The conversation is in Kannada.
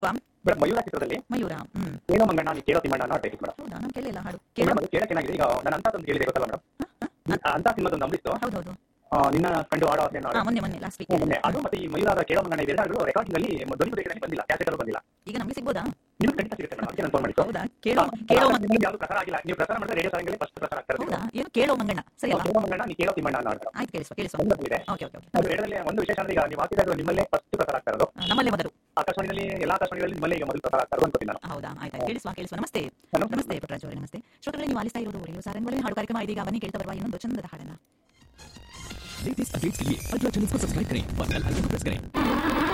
ವಾಮ್ ಮೇಡಮ್ ಮಯೂರ ಚಿತ್ರದಲ್ಲಿ ಮಯೂರ ಹ್ಮ್ ಏನೋ ಮಂಗಣ್ಣ ನೀ ಕೇಳೋ ತಿಮ್ಮಣ್ಣ ಅನ್ನೋ ಟೈಪ್ ಮೇಡಮ್ ಹೌದಾ ನಾನು ಕೇಳಿಲ್ಲ ಹಾಡು ಕೇಳ ಮೇಡಮ್ ಅದು ಕೇಳಕ್ಕೆ ಏನಾಗಿದೆ ಈಗ ನಾನು ಅಂತ ಒಂದು ಕೇಳಿದೆ ಗೊತ್ತಲ್ಲ ಮೇಡಮ್ ಅಂತ ಸಿನಿಮಾದೊಂದು ನಂಬಿತ್ತು ಹೌದೌದು ನಿನ್ನ ಕಂಡು ಆಡೋ ಆಸೆ ಹಾ ಮೊನ್ನೆ ಮೊನ್ನೆ ಲಾಸ್ಟ್ ವೀಕ್ ಮೊನ್ನೆ ಅದು ಮತ್ತೆ ಈ ಮಯೂರಾದ ಕೇಳೋ ಮಂಗಣ್ಣ ಇವೆರಡು ರೆಕಾರ್ಡಿಂಗ್ ಅಲ್ಲಿ ಧ್ವನಿ ಮುದ್ರಣದಲ್ಲಿ ಬಂದಿಲ್ಲ ಕ್ಯಾಸೆಟ್ ಅಲ್ಲೂ ಬಂದಿಲ್ಲ ಈಗ ನಮ್ಗೆ ಸಿಗ್ಬೋದಾ ನಿಮ್ಗೆ ಖಂಡಿತ ಸಿಗುತ್ತೆ ಮೇಡಮ್ ಅದಕ್ಕೆ ನಾನು ಫೋನ್ ಮಾಡಿದ್ದು ಹೌದಾ ಕೇಳೋ ಕೇಳೋ ಮಂಗ- ನಿಮ್ಗೆ ಯಾವುದು ಪ್ರಸಾರ ಆಗಿಲ್ಲ ನೀವು ಪ್ರಸಾರ ಮಾಡಿದ್ರೆ ರೇಡಿಯೋ ಸಾಂಗಲ್ಲಿ ಫಸ್ಟ್ ಪ್ರಸಾರ ಆಗ್ತಾರೆ ಹೌದಾ ಏನು ಕೇಳೋ ಮಂಗಣ್ಣ ಸರಿ ಅಲ್ಲ ಕೇಳೋ ಮಂಗಣ್ಣ ನೀ ಕೇಳೋ ತಿಮ್ಮಣ್ಣ ಅನ್ನೋ ಮೇಡಮ್ ಆಯ್ತು ಕೇಳಿಸುವ ಕೇಳಿಸುವ ಒಂದು ಇದೆ ಓಕೆ ಓಕೆ ಓಕೆ ಅದು ಎರಡರಲ್ಲಿ ಒಂದು ವಿಶೇಷ ಅಂದ್ರೆ ಈಗ ನೀವು ಹಾಕಿದ ನಿಮ್ಮಲ್ಲೇ ಫಸ್ಟ್ ಪ್ರಸಾರ ಆಗ್ತಾ ಇರೋದು ನಮ್ಮಲ್ಲೇ ಮೊದಲು ಆಕಾಶವಾಣಿಯಲ್ಲಿ ಎಲ್ಲಾ ಆಕಾಶವಾಣಿಗಳಲ್ಲಿ ನಿಮ್ಮಲ್ಲೇ ಈಗ ಮೊದಲು ಪ್ರಸಾರ ಆಗ್ತಾ ಇರೋದು ಅನ್ಕೋತೀನಿ ನಾನು ಹೌದಾ ಆಯ್ತಾ ಕೇಳಿಸುವ ಕೇಳಿಸುವ ನಮಸ್ತೆ ಹಲೋ. ನಮಸ್ತೆ ಪುಟ್ಟರಾಜ್ ಅವರೇ ನಮಸ್ತೆ ಶ್ರೋತೃಗಳೇ ನೀವು ಆಲಿಸ್ತಾ ಇರೋದು ರೇಡಿಯೋ ಸಾರಂಗ್ ಹಾಡು ಕಾರ್ಯಕ್ರಮ ಇದೀಗ ಬನ್ನಿ ಕೇಳ್ತಾ ಬರುವ ಇನ್ನೊಂದು ಚಂದದ ಹಾಡನ್ನ लेटेस्ट अपडेट्स के लिए अल्ट्रा चैनल्स को सब्सक्राइब करें और बेल आइकन को प्रेस करें